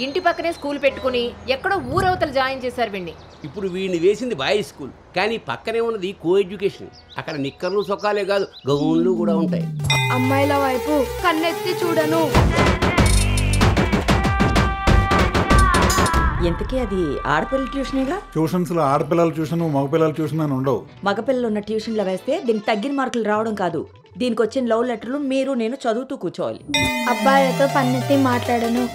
ఇంటి పక్కనే స్కూల్ పెట్టుకుని ఎక్కడో ఊరవతలు జాయిన్ చేశారు వీణ్ణి ఇప్పుడు వీడిని వేసింది బాయ్స్ స్కూల్ కానీ పక్కనే ఉన్నది కో ఎడ్యుకేషన్ అక్కడ నిక్కర్లు సొక్కాలే కాదు గౌన్లు కూడా ఉంటాయి అమ్మాయిల వైపు కన్నెత్తి చూడను ఇంతకీ అది ఆడపిల్లల ట్యూషనేగా ట్యూషన్స్ లో ఆడపిల్లల ట్యూషన్ మగపిల్లల ట్యూషన్ అని ఉండవు మగపిల్లలు ఉన్న ట్యూషన్లో వేస్తే దీనికి తగ్గిన మార్కులు రావడం కాదు దీనికి వచ్చిన లవ్ లెటర్లు మీరు నేను చదువుతూ కూర్చోవాలి అబ్బాయిలతో పన్నెత్తి మాట్లాడను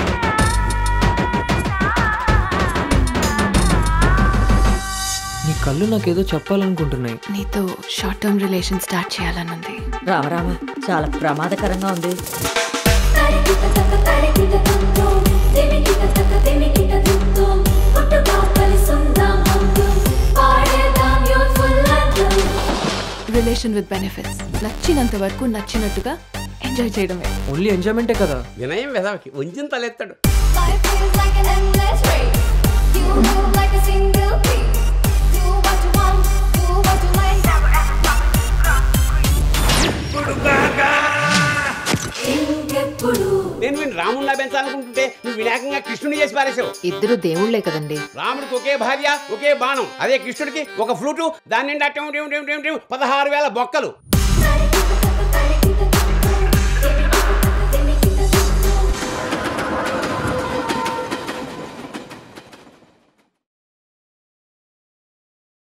నీ కళ్ళు నాకేదో చెప్పాలనుకుంటున్నాయి నీతో షార్ట్ టర్మ్ రిలేషన్ స్టార్ట్ చేయాలనుంది రామరామ చాలా ప్రమాదకరంగా ఉంది రిలేషన్ విత్ బెనిఫిట్స్ నచ్చినంత వరకు నచ్చినట్టుగా ఎంజాయ్ చేయడమే ఓన్లీ ఎంజాయ్మెంటే కదా వినయం వెదవకి వంచిన తలెత్తాడు నేను వీడిని రాముడిలా పెంచాలనుకుంటుంటే నువ్వు వినాయకంగా కృష్ణుని చేసి పారేసావు ఇద్దరు దేవుళ్లే కదండి రాముడికి ఒకే భార్య ఒకే బాణం అదే కృష్ణుడికి ఒక ఫ్లూటు దాని నిండా టెం టెం టెం టెం టెం పదహారు వేల బొక్కలు